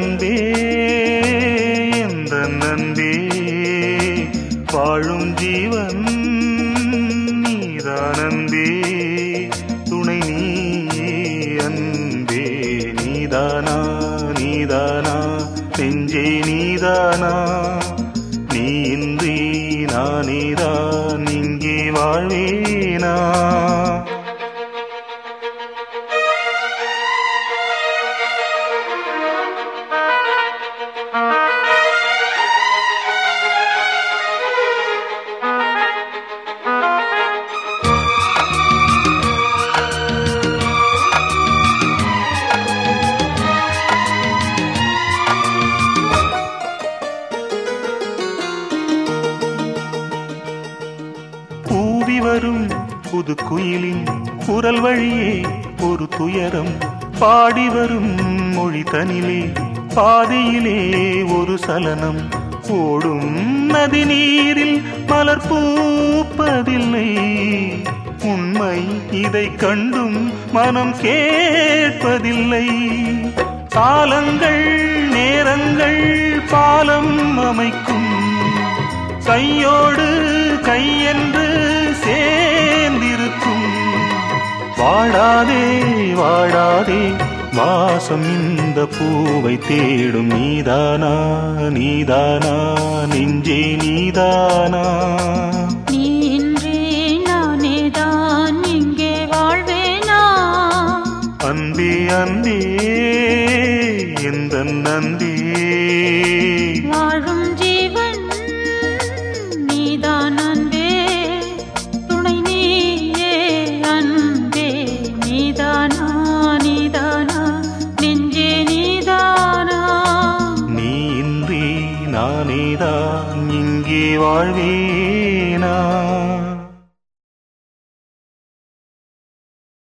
அன்பே எந்த நன்பே வாழும் ஜீவன் நீதான் அன்பே துணை நீயே அன்பே நீதானா நீதானா நெஞ்சே நீதானா நீ இன்றி நானேதான் இங்கே வாழ்வேனா கூவி வரும் புது குயிலின் குரல் வழியே ஒரு துயரம் பாடி வரும் மொழி தனிலே பாதியிலே ஒரு சலனம் ஓடும் நதி நீரில் மலர் பூப்பதில்லை உண்மை இதை கண்டும் மனம் கேட்பதில்லை காலங்கள் நேரங்கள் பாலம் அமைக்கும் கையோடு கையென்று சேர்ந்திருக்கும் வாடாதே வாடாதே வாசம் இந்த பூவை தேடும் நீதானா நீதானா நெஞ்சே நீதானா நீ இன்றி நானேதான் இங்கே வாழ்வேனா அன்பே அன்பே எந்த நந்தே வாழும் ஜீவன் நீதான் அன்பே துணை நீயே அன்பே நீதானா நீதானா நெஞ்சே நீதானா நீ இன்றி நானேதான் இங்கே வாழ்வே